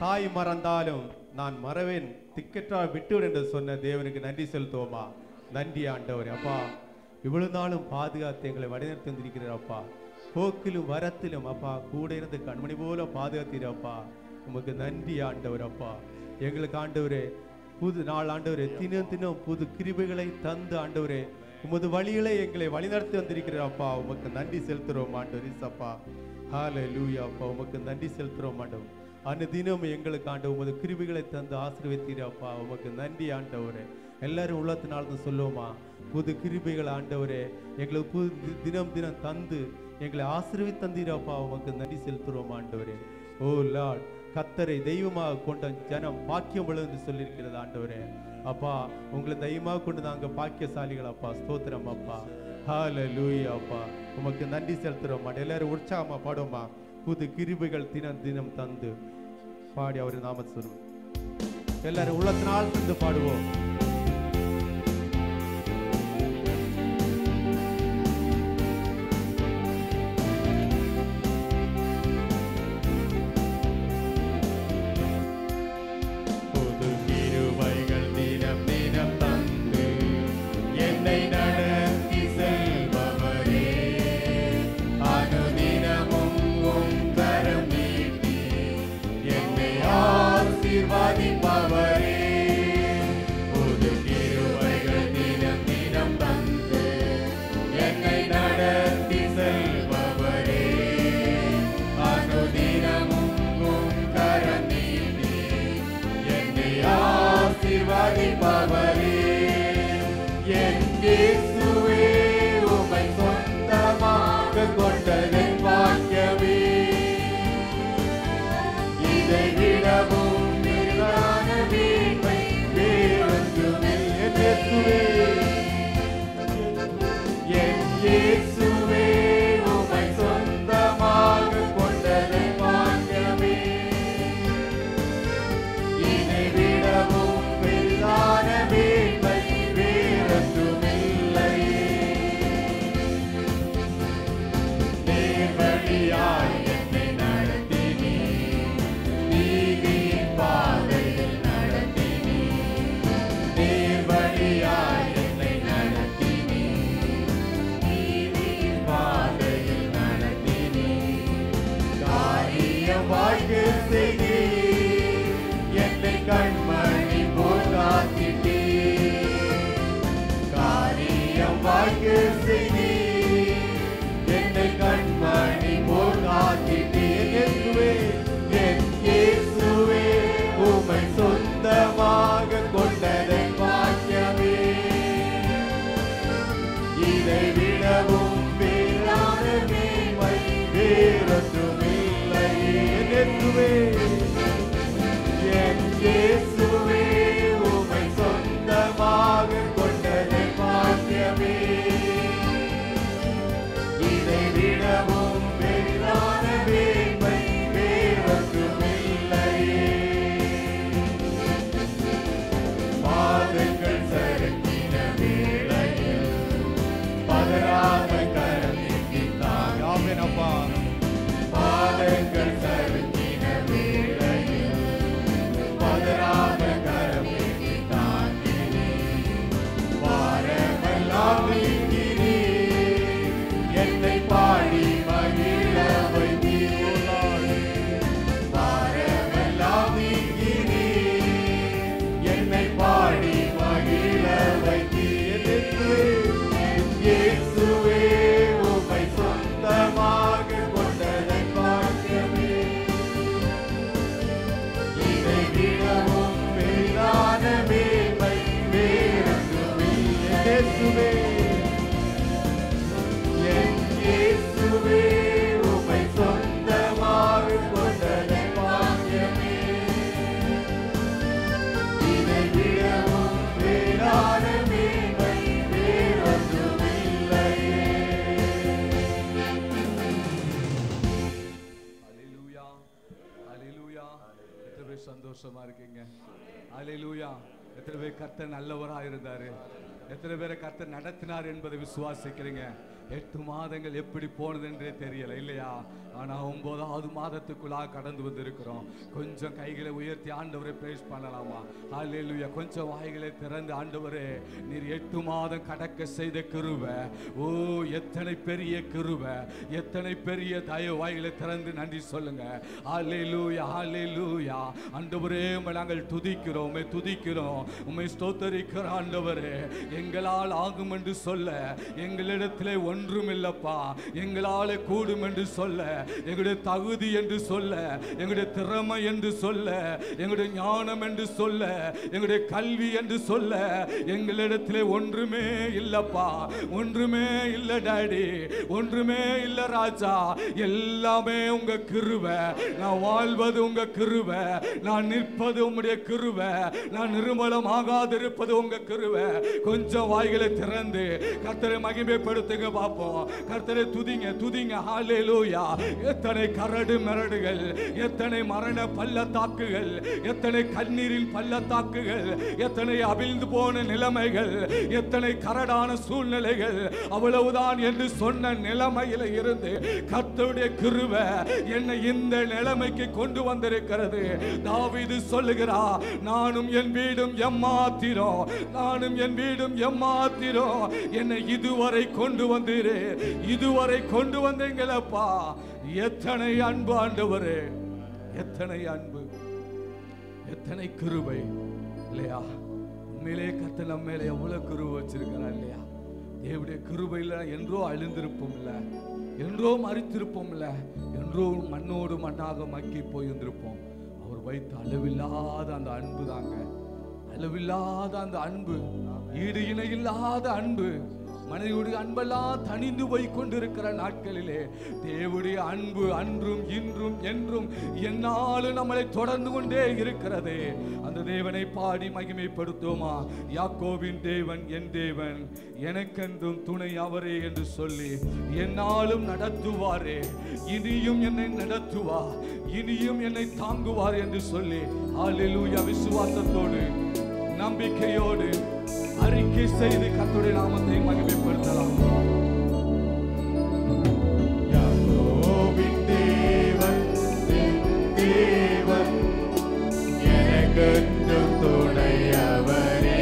தாய் மறந்தாலும் நான் மறவேன் திக்கற்றா விட்டுவிடு என்று சொன்ன தேவனுக்கு நன்றி செலுத்துவோமா நன்றி ஆண்டவரே அப்பா இவ்வளவு நாளும் பாதுகாத்து எங்களை வழிநடத்தி வந்திருக்கிறார் அப்பா போக்கிலும் வரத்திலும் அப்பா கூட இருந்து கண்மணி போல பாதுகாத்தீரப்பா உமக்கு நன்றி ஆண்டவர் அப்பா எங்களுக்கு ஆண்டவரே புது நாள் ஆண்டவரே தினம் தினம் புது கிருபைகளை தந்து ஆண்டவரே உமது வழிகளை எங்களை வழிநடத்தி வந்திருக்கிறார் அப்பா உமக்கு நன்றி செலுத்துறோம் ஆண்டவர் இசப்பா ஹாலே லூயா அப்பா உமக்கு நன்றி செலுத்துறோம் ஆண்டவர் அனுதினம் எங்களுக்கு ஆண்டு உமது கிருபிகளை தந்து ஆசீர்வதித்தீரப்பா உமக்கு நன்றி ஆண்டவரே எல்லாரும் உள்ளத்தினால்தான் சொல்லுவோமா புது கிருபைகள் ஆண்டவரே எங்களுக்கு புது தி- தினம் தினம் தந்து எங்களை ஆசீர்வதி தந்தீரப்பா உமக்கு நன்றி செலுத்துறோம் ஆண்டவரே ஓ லார்ட் கத்தரை தெய்வமாக கொண்ட ஜனம் பாக்கியம் உள்ளது என்று சொல்லியிருக்கிறது ஆண்டவரே அப்பா உங்களை தெய்வமாக கொண்டு நாங்க பாக்கியசாலிகள் அப்பா ஸ்தோத்திரம் அப்பா ஹால அப்பா உமக்கு நன்றி செலுத்துறோம் எல்லாரும் உற்சாகமா பாடுவோமா புது கிருபைகள் தினம் தினம் தந்து பாடி அவர் நாம சொல்லுவோம் எல்லாரும் உள்ளத்தினால் தந்து பாடுவோம் புது கிருபைகள் தினம் தினம் தந்து என்னை நடத்தி செல்பவரே அனுதினமும் உம் கரம் நீட்டி என்னை ஆசீர்வதிப்பவரே புது கிருபைகள் தினம் தினம் தந்து என்னை நடத்தி செல்பவரே அனுதினமும் உம் கரம் நீட்டி என்னை ஆசீர்வதிப்பவரே என் இயேசுவே உம்மை சொந்தமாக கொண்டதன் பாக்கியமே இதை விடவும் மேலான வீண்மை வேறொன்றுமில்லை. என் இயேசுவே என் இயேசுவே உம்மை சொந்தமாக கொண்டதன் பாக்கியமே இதை விடவும் பெரிதான மேன்மை வேறொன்றுமில்லையே. நேர்வழியாய் என்னை நடத்தினீர். நீதியின் பாதையில் நடத்தினீர். நேர்வழியாய் என்னை நடத்தினீர். நீதியின் பாதையில் நடத்தினீர். காரியம் வாழ்க்கை செய்தீர். என்னை கண்மணி போல் காத்திட்டீர். காரியம் வாழ்க்கை செய்தீர். என்னை கண்மணி போல் காத்திட்டீர். இயேசுவே, என் இயேசுவே, உம்மை சொந்தமாக கொண்டதன் பாக்கியமே இதை விடவும் வேறான மேன்மை வேறொன்றுமில்லை. என் இயேசுவே, என் இயேசுவே, உம்மை சொந்தமாக கொண்டதன் பாக்கியமே இதை விடவும் வேறான மேன்மை வேறொன்றுமில்லையே பாதங்கள் சறுக்கின வேளையில் பதறாத கரம் நீட்டித்தார். ஆமென் அப்பா. பாதங்கள் சறுக்கின வேளையில் பதறாத கரம் நீட்டித்தார். வாரமெல்லாம் நீங்கினீர். என்னை பாடி மகிழ வைத்தீர். வாரமெல்லாம் நீங்கினீர். என்னை பாடி மகிழ வைத்தீர். இயேசுவே, உம்மை சொந்தமாக கொண்டதன் பாக்கியமே. இதை விடவும் பெரிதான மேன்மை வேறொன்றுமில்லை. இயேசுவே, என் இயேசுவே, உம்மை சொந்தமாக கொண்டதன் பாக்கியமே. இதை விடவும் வேறான மேன்மை வேறொன்றுமில்லையே. அலிலூயா அலிலூயா எத்தனை பேர் சந்தோஷமா இருக்கீங்க அலிலூயா எத்தனை பேர் கர்த்தர் நல்லவரா இருந்தாரு எத்தனை பேரை கர்த்தர் நடத்தினார் என்பதை விசுவாசிக்கிறீங்க எட்டு மாதங்கள் எப்படி போனதுன்றே தெரியல இல்லையா ஆனா ஒன்பதாவது மாதத்துக்குள்ளாக கடந்து வந்திருக்கிறோம் கொஞ்சம் கைகளை உயர்த்தி ஆண்டவரை பிரேஸ் பண்ணலாமா ஹalleluya கொஞ்சம் வாய்களை திறந்து ஆண்டவரே நீர் எட்டு மாதம் கடக்க செய்த கிருபை ஓ எத்தனை பெரிய கிருபை எத்தனை பெரிய தயவு வாய்களை திறந்து நன்றி சொல்லுங்க ஹalleluya ஹalleluya ஆண்டவரே உம்மை நாங்கள் துதிக்கிறோம் உம்மை துதிக்கிறோம் உம்மை ஸ்தோத்தரிக்கிறோம் ஆண்டவரே எங்களால் ஆகும் என்று சொல்ல எங்களிடத்திலே ஒன்றும் இல்லப்பா எங்களாலே கூடும் என்று சொல்ல எங்களுடைய தகுதி என்று சொல்ல எங்களுடைய திறமை என்று சொல்ல எங்களுடைய ஞானம் என்று சொல்ல எங்களுடைய கல்வி என்று சொல்ல எங்களிடத்திலே ஒன்றுமே இல்லப்பா ஒன்றுமே இல்ல டாடி ஒன்றுமே இல்ல ராஜா எல்லாமே உங்க கிருபை நான் வாழ்வது உங்க கிருபை நான் நிற்பது உம்முடைய கிருபை நான் நிர்மலமாகாதிருப்பது உங்க கிருபை கொஞ்சம் வாய்களை திறந்து கர்த்தரை மகிமைப்படுத்துங்க பார்ப்போம் கர்த்தரை துதிங்க துதிங்க ஹalleluya எத்தனை கரடு மிரடுகள் எத்தனை மரண பள்ளத்தாக்குகள் எத்தனை கண்ணீரின் பள்ளத்தாக்குகள் எத்தனை அவிழ்ந்து போன நிலைமைகள் எத்தனை கரடான சூழ்நிலைகள் அவ்வளவுதான் என்று சொன்ன நிலைமையில இருந்து கர்த்தருடைய கிருபை என்னை இந்த நிலைமைக்கு கொண்டு வந்திருக்கிறது தாவீது சொல்லுகிறா நானும் என் வீடும் எம்மாத்திரம் நானும் என் வீடும் எம்மாத்திரம் என்னை இதுவரை கொண்டு வந்தீரே இதுவரை கொண்டு வந்தீங்களப்பா எத்தனை அன்பு ஆண்டவரே எத்தனை அன்பு எத்தனை கிருபை இல்லையா உண்மையிலே கத்த நம்ம மேல எவ்வளவு கிருபை வச்சிருக்கிறா இல்லையா தேவடைய கிருபையில என்றோ அழிந்திருப்போம் இல்ல என்றோ மறித்திருப்போம் இல்ல என்றோ மண்ணோடு மண்ணாக மக்கி போயிருந்திருப்போம் அவர் வைத்த அளவில்லாத அந்த அன்பு தாங்க அளவில்லாத அந்த அன்பு ஈடு இணை இல்லாத அன்பு மனைவியுடைய அன்பெல்லாம் தணிந்து போய் கொண்டிருக்கிற நாட்களிலே தேவனுடைய அன்பு அன்றும் இன்றும் என்றும் என்னாலும் நம்மளை தொடர்ந்து கொண்டே இருக்கிறது அந்த தேவனை பாடி மகிமைப்படுத்துவோமா யாக்கோவின் தேவன் என் தேவன் எனக்கென்றும் துணை அவரே என்று சொல்லி என்னாலும் நடத்துவாரே இனியும் என்னை நடத்துவா இனியும் என்னை தாங்குவார் என்று சொல்லி ஹalleluya விசுவாசத்தோடு நம்பிக்கையோடு அறிக்கை செய்து கர்த்தருடைய நாமத்தை மகிமைப்படுத்தலாம் யாக்கோபின் தேவன் என் தேவன் எனக்கென்றும் துணையவரே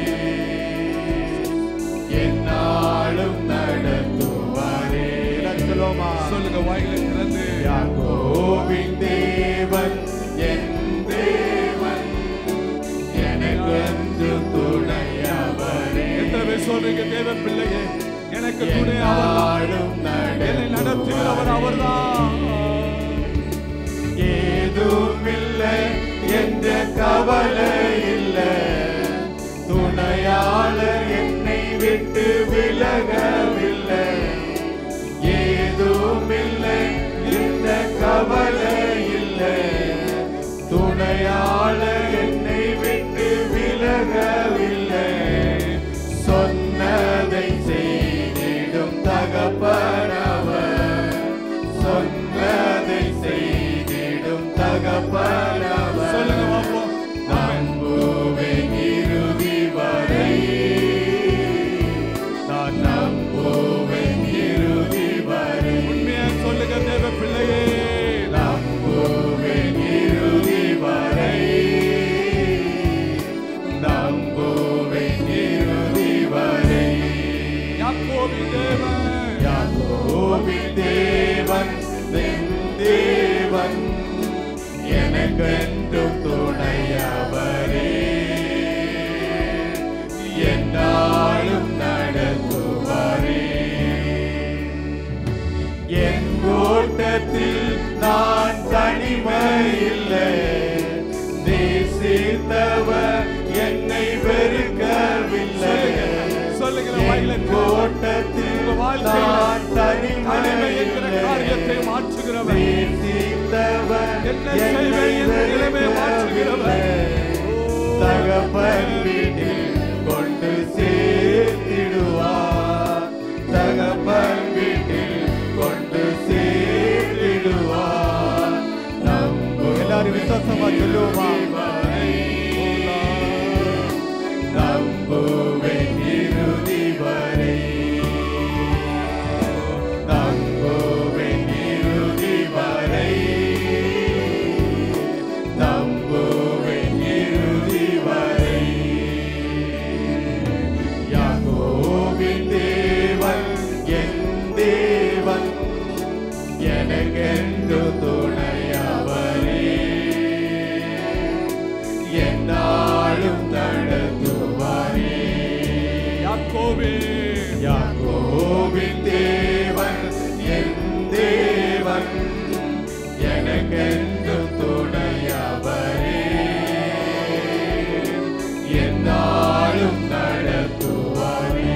என்னாலும் நடத்துவாரே சொல்லுமா சொல்லுங்க வாயிலை திறந்து யாக்கோபின் தேவன் என் தேவன் எனக்கென்றும் துணையவரே எத்தனை பேர் சொல்றீங்க தேவ பிள்ளையே எனக்கு துணை அவர்தான் என்னாலும் என்னை நடத்துகிறவர் அவர்தான் ஏதுமில்லை என்ற கவலை இல்லை துணையாளர் என்னை விட்டு விலகவில்லை ஏதுமில்லை என்ற கவலை இல்லை துணையாளர் என்னை விட்டு விலகவில்லை சொன்னதை செய்திடும் தகப்பனவர் சொன்னதை செய்திடும் தகப்பனவர் சொல்லுங்க பாப்போம் நம்புவேன் இறுதி வரை நான் நம்புவேன் இறுதி வரை உண்மையா சொல்லுங்க தேவ பிள்ளையே நம்புவேன் இறுதி வரை நம்புவேன் இறுதி வரை யாக்கோபின் தேவன் யாக்கோபின் தேவன் என் தேவன் எனக்கென்றும் துணையவரே என்னாலும் நடத்துவாரே என் ஓட்டத்தில் நான் தனிமை இல்லை நேசித்தவர் என்னை வெறுக்கவில்லை சொல்லுங்க வாயிலை என் திறந்து. ஓட்டத்தில் உங்க வாழ்க்கையில நான் தனிமை தனிமை என்கிற காரியத்தை இல்லை மாற்றுகிறவர் நேசித்தவர் என்ன செய்வேன் என்ற நிலைமையை மாற்றுகிறவர். தகப்பன் வீட்டில் கொண்டு சேர்த்திடுவார் தகப்பன் வீட்டில் கொண்டு சேர்த்திடுவார் நம்பு எல்லாரும் விசுவாசமா சொல்லுவோமா நம்புவேன் இறுதி வரை நம்புவேன் இறுதி வரை யாக்கோபின் தேவன் என் தேவன் எனக்கென்று துணையவரே என்னாலும் நடத்துவாரே யாக்கோபே யாக்கோபின் தேவன் என் தேவன் எனக்கென்று துணையவரே என்னாலும் நடத்துவாரே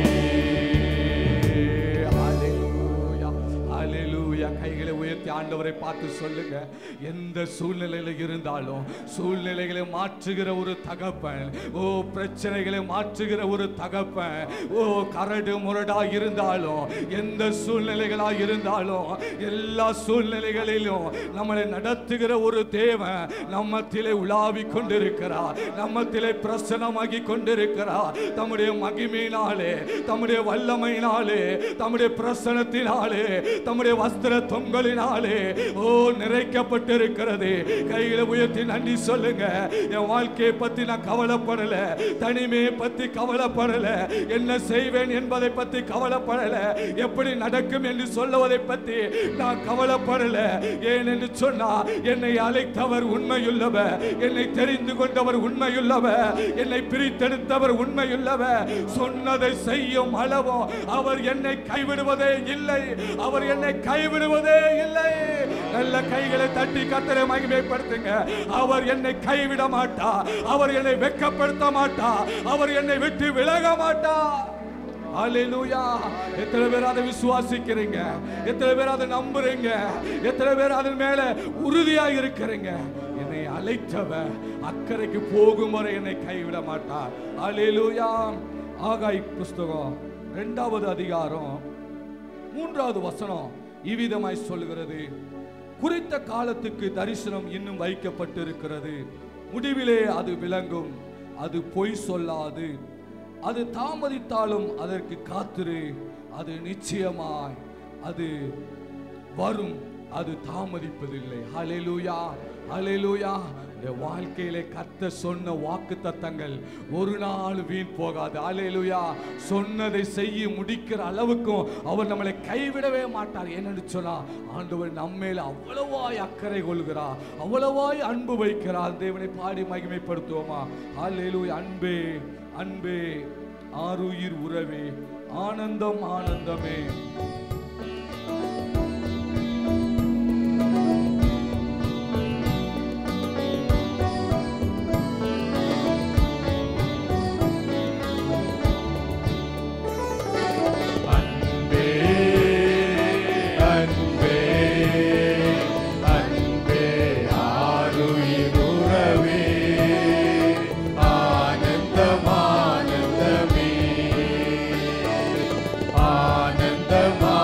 ஹalleluya ஹalleluya கைகளை உயர்த்தி ஆண்டவரை பார்த்து சொல்லுங்க எந்த சூழ்நிலையில இருந்தாலும் சூழ்நிலைகளை மாற்றுகிற ஒரு தகப்பன் ஓ பிரச்சனைகளை மாற்றுகிற ஒரு தகப்பன் ஓ கரடு முரடா இருந்தாலும் எந்த சூழ்நிலைகளா இருந்தாலும் எல்லா சூழ்நிலைகளிலும் நம்மளை நடத்துகிற ஒரு தேவன் நம்மத்திலே உலாவிக் கொண்டிருக்கிறார் நம்மத்திலே பிரசனமாகி கொண்டிருக்கிறார் தம்முடைய மகிமையினாலே தம்முடைய வல்லமையினாலே தம்முடைய பிரசனத்தினாலே தம்முடைய வஸ்திர தொங்கலினாலே ஓ நிறைக்கப்பட்டிருக்கிறது கையில உயர்த்தி நன்றி சொல்லுங்க என் வாழ்க்கையை பத்தி நான் கவலைப்படல தனிமையை பத்தி கவலைப்படல என்ன செய்வேன் என்பதை பத்தி கவலைப்படல எப்படி நடக்கும் என்று சொல்லுவதை பத்தி நான் கவலைப்படல ஏன் என்று சொன்னா என்னை அழைத்தவர் உண்மையுள்ளவர் என்னை தெரிந்து கொண்டவர் உண்மையுள்ளவர் என்னை பிரித்தெடுத்தவர் உண்மையுள்ளவர் சொன்னதை செய்யும் அளவும் அவர் என்னை கைவிடுவதே இல்லை அவர் என்னை கைவிடுவதே இல்லை நல்ல கைகளை தட்டி கத்தரை மகிமைப்படுத்துங்க அவர் என்னை கைவிட மாட்டா அவர் என்னை வெட்கப்படுத்த மாட்டா அவர் என்னை விட்டு விலக மாட்டா ஹalleluya எத்தனை பேர் அதை விசுவாசிக்கிறீங்க எத்தனை பேர் அதை நம்புறீங்க எத்தனை பேர் அதன் மேல உறுதியா இருக்கிறீங்க என்னை அழைத்தவர் அக்கறைக்கு போகும் வரை என்னை கைவிட மாட்டார் ஹalleluya ஆகாய் புஸ்தகம் இரண்டாவது அதிகாரம் மூன்றாவது வசனம் இவ்விதமாய் சொல்லுகிறது குறித்த காலத்துக்கு தரிசனம் இன்னும் வைக்கப்பட்டிருக்கிறது முடிவிலே அது விளங்கும் அது பொய் சொல்லாது அது தாமதித்தாலும் அதற்கு காத்திரு அது நிச்சயமாய் அது வரும் அது தாமதிப்பதில்லை ஹalleluya ஹalleluya இந்த வாழ்க்கையிலே கத்த சொன்ன வாக்கு தத்தங்கள் ஒரு நாள் வீண் போகாது ஹalleluya சொன்னதை செய்ய முடிக்கிற அளவுக்கும் அவர் நம்மளை கைவிடவே மாட்டார் ஏன்னு சொன்னா ஆண்டவர் நம்மேல அவ்வளவாய் அக்கறை கொள்கிறார் அவ்வளவாய் அன்பு வைக்கிறார் தேவனை பாடி மகிமைப்படுத்துவோமா ஹalleluya அன்பே அன்பே ஆருயிர் உறவே ஆனந்தம் ஆனந்தமே அன்பே அன்பே அன்பே ஆருயிர் உறவே ஆனந்தம் ஆனந்தமே ஆனந்தம்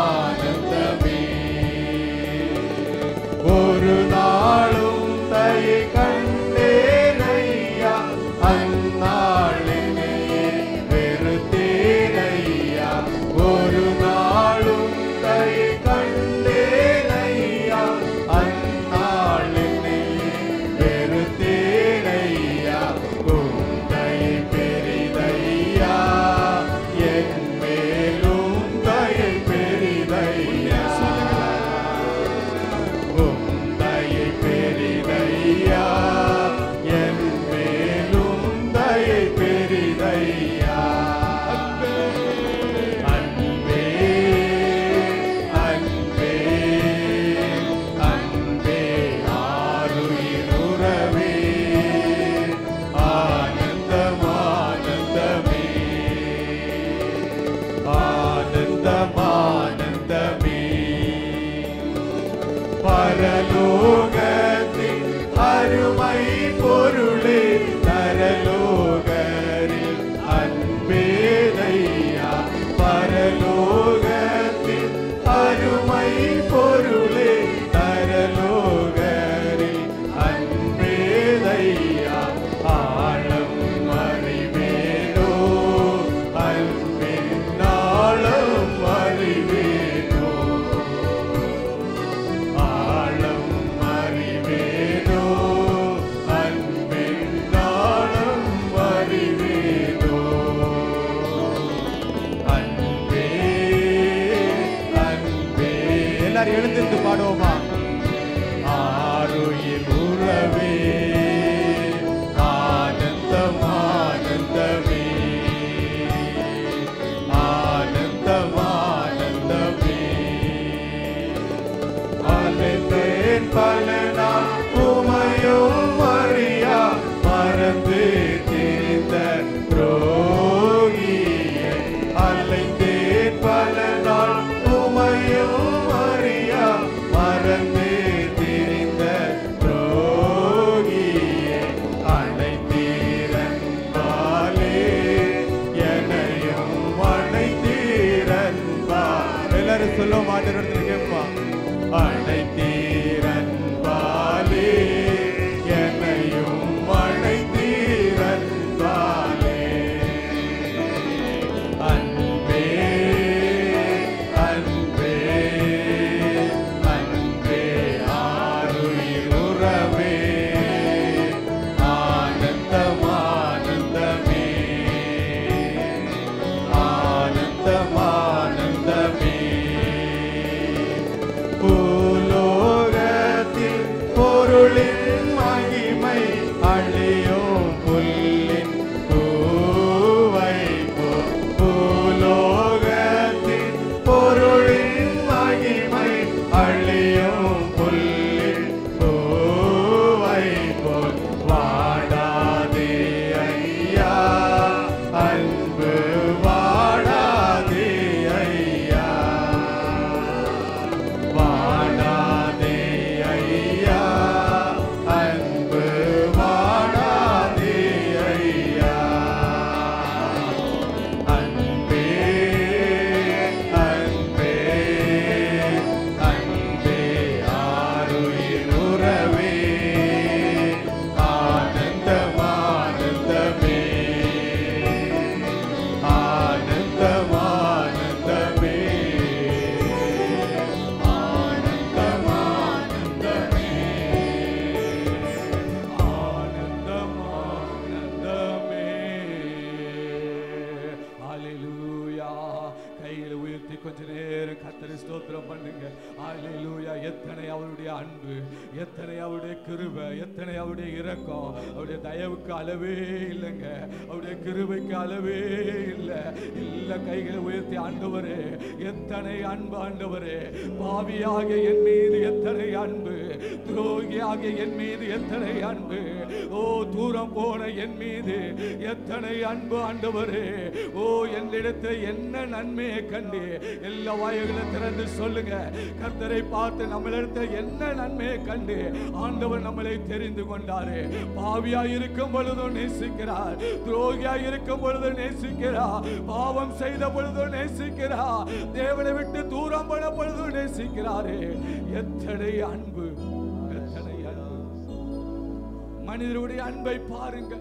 அன்பு எத்தனை அவருடைய கிருபை எத்தனை அவருடைய இரக்கம் அவருடைய தயவுக்கு அளவே இல்லைங்க அவருடைய கிருபைக்கு அளவே இல்லை இல்ல கைகளை உயர்த்தி ஆண்டவரே எத்தனை அன்பு ஆண்டவரே பாவியாக என் மீது எத்தனை அன்பு துரோகியாக என் மீது எத்தனை அன்பு ஓ தூரம் போன என் மீது எத்தனை அன்பு ஆண்டவரே ஓ என்னிடத்தில் என்ன நன்மையை கண்டு எல்லா வாய்களை திறந்து சொல்லுங்க கர்த்தரை பார்த்து நம்மளிடத்தில் என்ன நன்மையை கண்டு ஆண்டவர் நம்மளை தெரிந்து கொண்டாரு பாவியா இருக்கும் பொழுதும் நேசிக்கிறார் துரோகியா இருக்கும் பொழுதும் நேசிக்கிறார் பாவம் செய்த பொழுதும் நேசிக்கிறார் தேவனை விட்டு தூரம் போன பொழுதும் நேசிக்கிறாரே எத்தனை அன்பு எத்தனை அன்பு மனிதருடைய அன்பை பாருங்க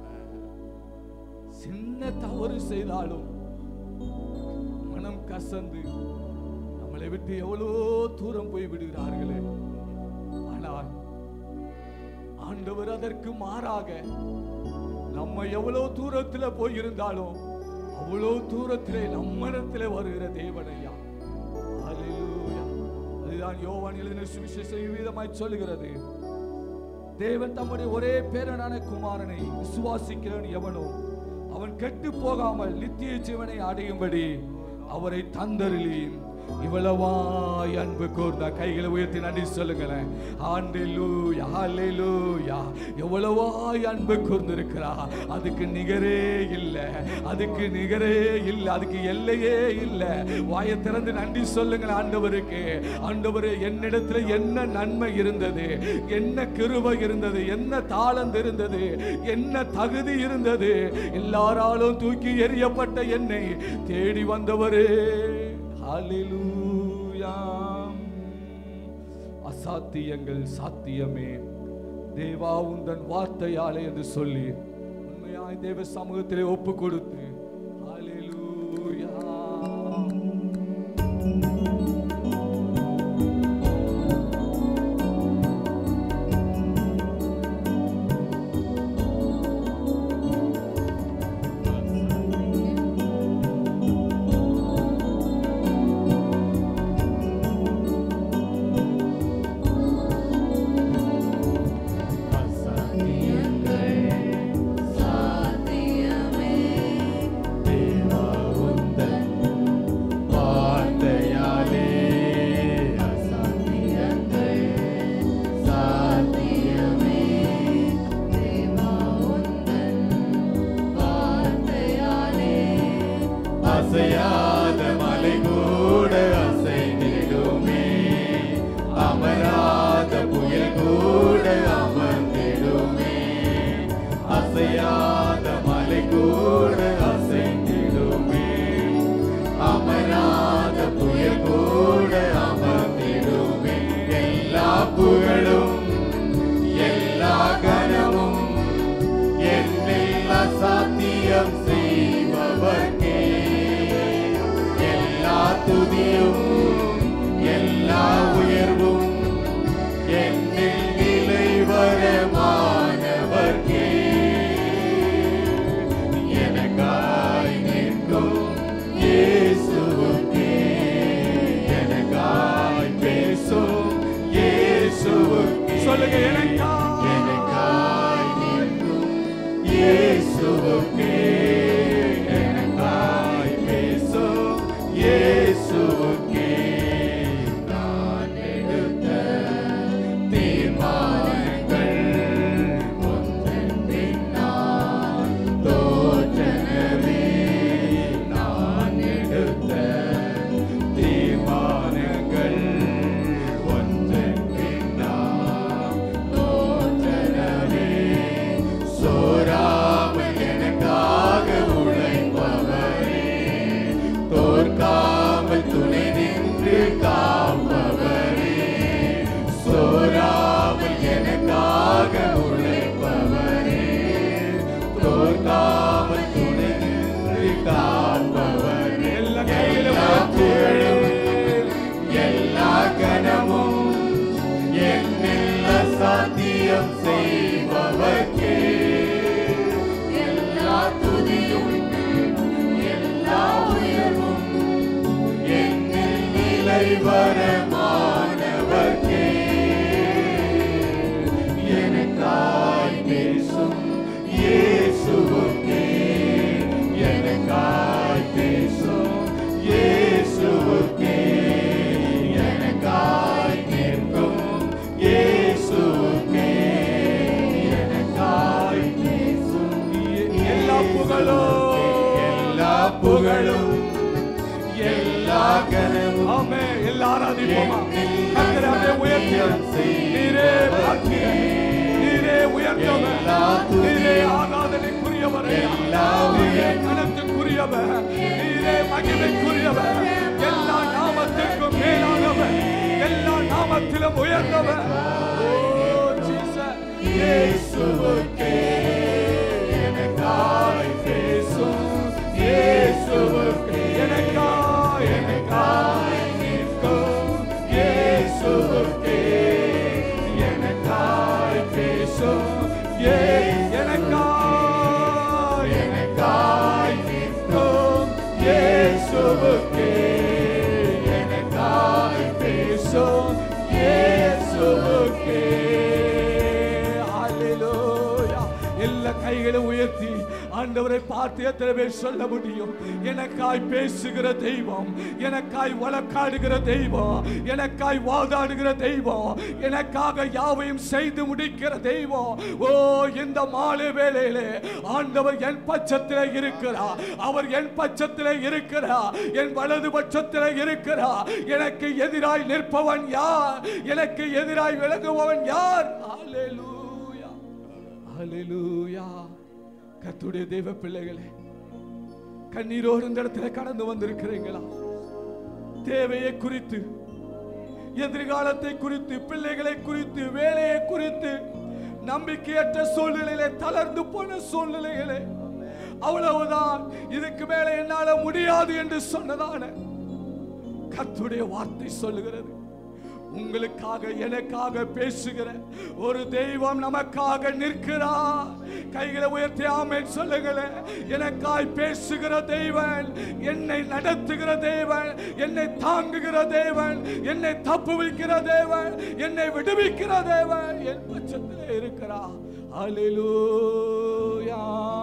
சின்ன தவறு செய்தாலும் மனம் கசந்து நம்மளை விட்டு எவ்வளோ தூரம் போய் விடுகிறார்களே ஆனால் ஆண்டவர் அதற்கு மாறாக நம்ம எவ்வளவு தூரத்துல போயிருந்தாலும் அவ்வளவு தூரத்திலே நம்மிடத்திலே வருகிற தேவனையா ஹalleluya அதுதான் யோவான் எழுதின சுவிசேஷம் விதமாய் சொல்லுகிறது தேவன் தம்முடைய ஒரே பேரனான குமாரனை விசுவாசிக்கிறவன் எவனோ அவன் கெட்டு போகாமல் நித்திய ஜீவனை அடையும்படி அவரை தந்தருளி இவ்வளவாய் அன்பு கூர்ந்த கைகளை உயர்த்தி நன்றி சொல்லுங்களேன் ஆண்டேலூயா ஹalleluya எவ்வளவாய் அன்பு கூர்ந்திருக்கிறா அதுக்கு நிகரே இல்லை அதுக்கு நிகரே இல்லை அதுக்கு எல்லையே இல்லை வாயை திறந்து நன்றி சொல்லுங்கள் ஆண்டவருக்கு ஆண்டவரே என்னிடத்துல என்ன நன்மை இருந்தது என்ன கிருபை இருந்தது என்ன தாளந்து இருந்தது என்ன தகுதி இருந்தது எல்லாராலும் தூக்கி எறியப்பட்ட என்னை தேடி வந்தவரே ஹalleluya அசாத்தியங்கள் சாத்தியமே தேவா உந்தன் வார்த்தையாலே என்று சொல்லி உண்மையாய் தேவ சமூகத்திலே ஒப்பு கொடுத்து ஹalleluya அசையாத மலை கூட அசைந்திடுமே அமராத புயல் கூட அமர்ந்திடுமே அசையாத மலை கூட அசைந்திடுமே அமராத புயல் கூட அமர்ந்திடுமே எல்லா புகழும் எல்லா கனமும் என்னில் அசாத்தியம் செய்பவர்க்கே எல்லா துதியும் எல்லா உயர்வும் என்னில் நிலைவரமானவர்க்கே புகழும் எல்லா புகழும் எல்லா கனமும் ஆமே எல்லாரும் அதிகமா கத்தராமே உயர்த்திய நீரே பாக்கிய நீரே உயர்ந்தவர் நீரே ஆராதனைக்குரியவர் நீரே கணத்துக்குரியவர் நீரே மகிமைக்குரியவர் எல்லா நாமத்திற்கும் மேலானவர் எல்லா நாமத்திலும் உயர்ந்தவர் ஓ ஜீசஸ் இயேசுவுக்கே எனக்காய் பேசும் இயேசுவுக்கே எனக்காய் எனக்காய் நிற்கும் இயேசுவுக்கே எனக்காய் பேசும் ஏ எனக்காய் எனக்காய் நிற்கும் இயேசுவுக்கே எனக்காய் பேசும் இயேசுவுக்கே ஹalleluya எல்லா கைகளை உயர்த்தி ஆண்டவரை பார்த்து எத்தனை பேர் சொல்ல முடியும் எனக்காய் பேசுகிற தெய்வம் எனக்காய் வழக்காடுகிற தெய்வம் எனக்காய் வாதாடுகிற தெய்வம் எனக்காக யாவையும் செய்து முடிக்கிற தெய்வம் ஓ இந்த மாலை வேளையிலே ஆண்டவர் என் பட்சத்தில் இருக்கிறார் அவர் என் பட்சத்தில் இருக்கிறார் என் வலது பட்சத்தில் இருக்கிறார் எனக்கு எதிராய் நிற்பவன் யார் எனக்கு எதிராய் விலகுபவன் யார் ஹalleluya ஹalleluya கர்த்தருடைய தெய்வ பிள்ளைகளே கண்ணீரோடு இந்த இடத்துல கடந்து வந்திருக்கிறீங்களா தேவையை குறித்து எதிர்காலத்தை குறித்து பிள்ளைகளை குறித்து வேலையை குறித்து நம்பிக்கையற்ற சூழ்நிலையிலே தளர்ந்து போன சூழ்நிலைகளே அவ்வளவுதான் இதுக்கு மேல என்னால முடியாது என்று சொன்னதான கர்த்தருடைய வார்த்தை சொல்லுகிறது உங்களுக்காக எனக்காக பேசுகிற ஒரு தெய்வம் நமக்காக நிற்கிறார் கைகளை உயர்த்தி ஆமென் சொல்லுங்களேன் எனக்காய் பேசுகிற தெய்வன் என்னை நடத்துகிற தேவன் என்னை தாங்குகிற தேவன் என்னை தப்புவிக்கிற தேவன் என்னை விடுவிக்கிற தேவன் என் பட்சத்திலே இருக்கிறார் அல்லேலூயா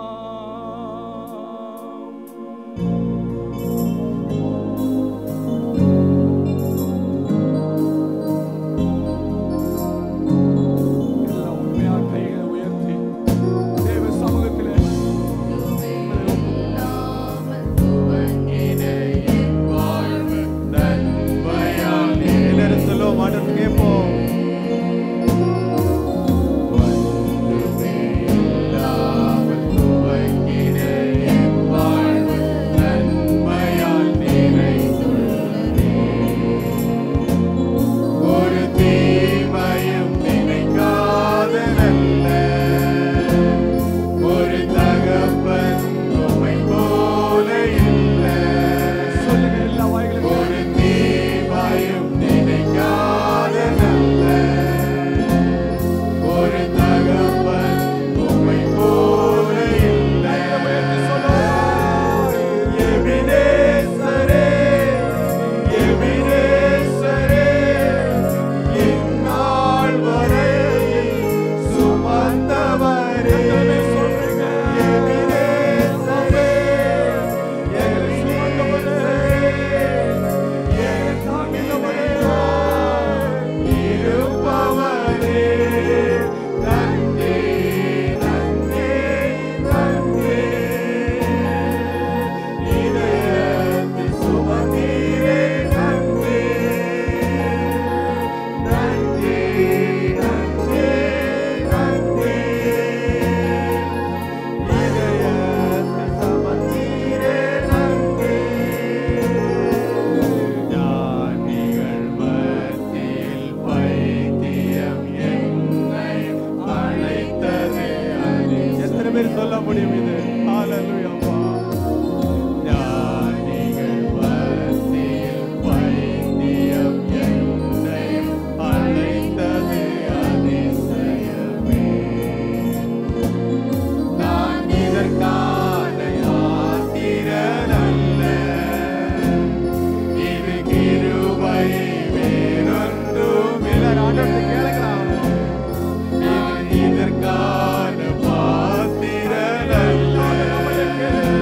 எல்லாம் உண்மையா கைகளை உயர்த்தி தேவ சமூகத்திலே எல்லாரும் சொல்லுவோம் ஆண்டவர் கேட்போம் ஒரு தீமையும் நினைக்காத நல்ல ஒரு தகப்பன் உம்மை போல இல்லை சொல்லுங்க எல்லா வாய்களும் ஒரு தீமையும் நினைக்காத நல்ல ஒரு தகப்பன் உம்மை போல இல்லை எபினேசரே எபினேசரே இந்நாள் வரையில் சுமந்தவரே எபினேசரே எங்களை சுமந்தவரே என் தாங்கினவரே இருப்பவரே நன்றி நன்றி நன்றி இதயத்தில் சுமந்தீரே நன்றி நன்றி நன்றி நன்றி இதயத்தில் சுமந்தீரே நன்றி ஞானிகள் மத்தியில் பைத்தியம் என்னை அழைத்தது எத்தனை பேர் சொல்ல முடியும் இது ஹalleluya அப்பா ஞானிகள் மத்தியில் பைத்தியம் என்னை அழைத்தது அதிசயமே நான் இதற்கான யாத்திரனல்ல இது கிருபை வேறொன்றும் இல்லை. ஆண்டவர்கிட்ட கேளுங்களா? இது இதற்கான பாத்திரனல்ல.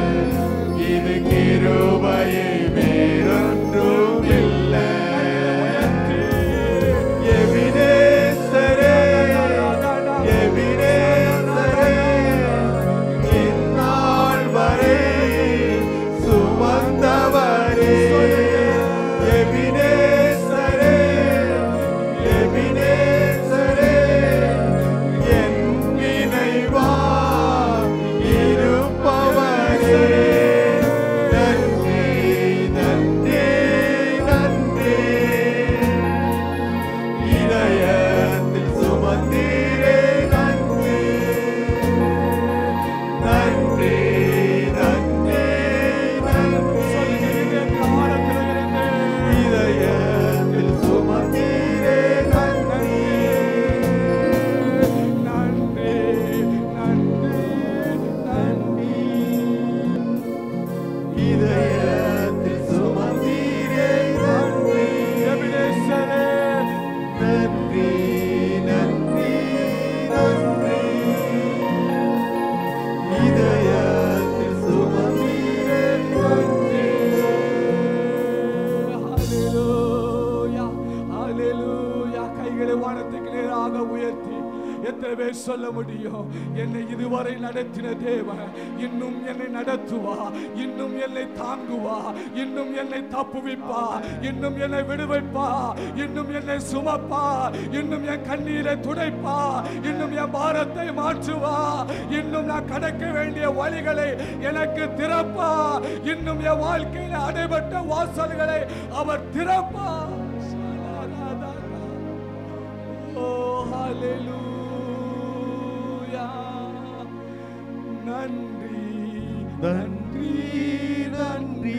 சொல்ல முடியும் என்னை இதுவரை நடத்தின தேவன் இன்னும் என்னை நடத்துவா இன்னும் என்னை தாங்குவா இன்னும் என்னை தப்புவிப்பா இன்னும் என்னை விடுவிப்பா இன்னும் என்னை சுமப்பா இன்னும் என் கண்ணீரை துடைப்பா இன்னும் என் பாரத்தை மாற்றுவா இன்னும் நான் கடக்க வேண்டிய வழிகளை எனக்கு திறப்பா இன்னும் என் வாழ்க்கையில அடைபட்ட வாசல்களை அவர் திறப்பா ஓ ஹalleluya நன்றி நன்றி நன்றி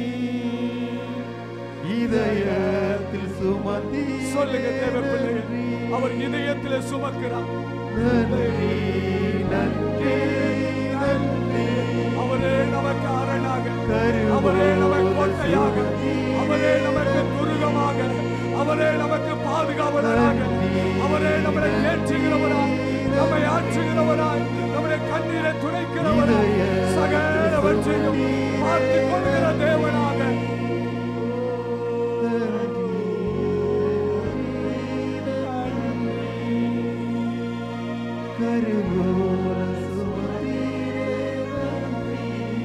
இதயத்தில் சுமந்தி சொல்லுங்க தேவ பிள்ளைகள் அவர் இதயத்தில் சுமக்கிறார் நன்றி நன்றி நன்றி அவரே நமக்கு அரணாக கருவோடு அவரே நமக்கு கோட்டையாக அவரே நமக்கு துருகமாக அவரே நமக்கு பாதுகாவலராக அவரே நம்மளை ஏற்றுகிறவராய் நம்மை ஆற்றுகிறவராய் நம்முடைய கண்ணீரை துடைக்கிறவராய் சகலவற்றையும் பார்த்துக் கொள்கிற தேவனாக கருவோல சுமந்தீரே நன்றி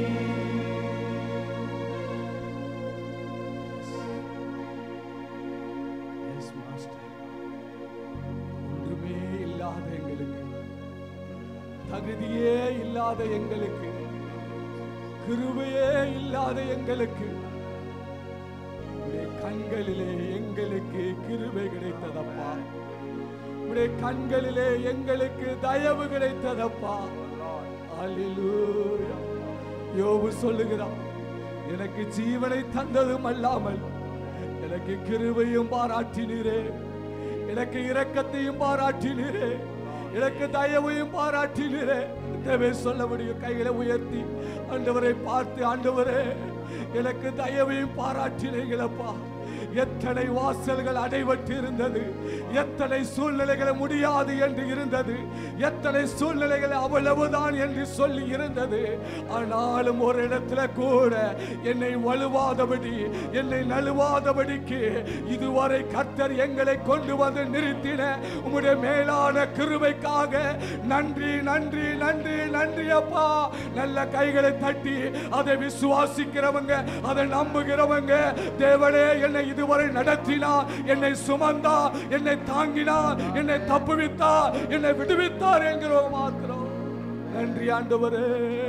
Yes, Master. ஒன்றுமே இல்லாத எங்களுக்கு தகுதியே இல்லாத எங்களுக்கு கிருபையே இல்லாத எங்களுக்கு உடைய கண்களிலே எங்களுக்கு கிருபை கிடைத்ததப்பா உடைய கண்களிலே எங்களுக்கு தயவு கிடைத்ததப்பா அல்லேலூயா யோபு சொல்லுகிறான் எனக்கு ஜீவனை தந்ததும் அல்லாமல் எனக்கு கிருபையும் பாராட்டினீரே எனக்கு இரக்கத்தையும் பாராட்டினீரே எனக்கு தயவையும் பாராட்டினீரே தேவை சொல்ல முடியும் கைகளை உயர்த்தி ஆண்டவரை பார்த்து ஆண்டவரே எனக்கு தயவையும் பாராட்டினீங்களப்பா எத்தனை வாசல்கள் அடைபட்டு இருந்தது எத்தனை சூழ்நிலைகள் முடியாது என்று இருந்தது எத்தனை சூழ்நிலைகள் அவ்வளவுதான் என்று சொல்லி இருந்தது ஆனாலும் ஒரு இடத்துல கூட என்னை வலுவாதபடி என்னை நழுவாதபடிக்கு இதுவரை கர்த்தர் எங்களை கொண்டு வந்து நிறுத்தின உம்முடைய மேலான கிருபைக்காக நன்றி நன்றி நன்றி நன்றி அப்பா நல்ல கைகளை தட்டி அதை விசுவாசிக்கிறவங்க அதை நம்புகிறவங்க தேவனே என்னை இதுவரை நடத்தினா என்னை சுமந்தா என்னை தாங்கினா என்னை தப்புவித்தா என்னை விடுவித்தார் என்கிறோம் மாத்திரம் நன்றி ஆண்டவரே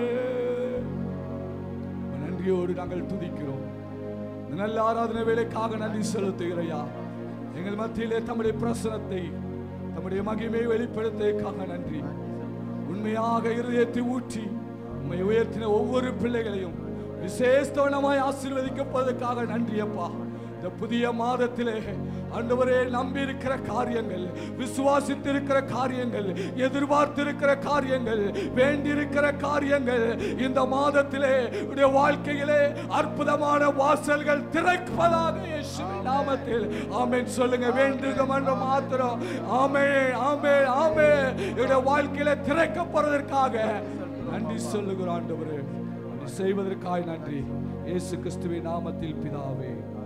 நன்றியோடு நாங்கள் துதிக்கிறோம் இந்த நல்ல ஆராதனை வேலைக்காக நன்றி செலுத்துகிறையா எங்கள் மத்தியிலே தம்முடைய பிரசனத்தை தம்முடைய மகிமையை வெளிப்படுத்தியதற்காக நன்றி உண்மையாக இருதயத்தை ஊற்றி உண்மை உயர்த்தின ஒவ்வொரு பிள்ளைகளையும் விசேஷமாய் ஆசீர்வதிக்கப்படுவதற்காக நன்றி அப்பா இந்த புதிய மாதத்திலே ஆண்டவரே நம்பி இருக்கிற காரியங்கள் விசுவாசித்திருக்கிற காரியங்கள் எதிர்பார்த்திருக்கிற காரியங்கள் வேண்டியிருக்கிற காரியங்கள் இந்த மாதத்திலே உடைய வாழ்க்கையிலே அற்புதமான வாசல்கள் திறப்பதாக இயேசுவின் நாமத்தில் ஆமென் சொல்லுங்க வேண்டுக என்ற மாத்திரம் ஆமே ஆமே ஆமே என்னுடைய வாழ்க்கையில திறக்கப்படுவதற்காக நன்றி சொல்லுகிறோம் ஆண்டவரே அப்படி செய்வதற்காய் நன்றி இயேசு கிறிஸ்துவின் நாமத்தில் பிதாவே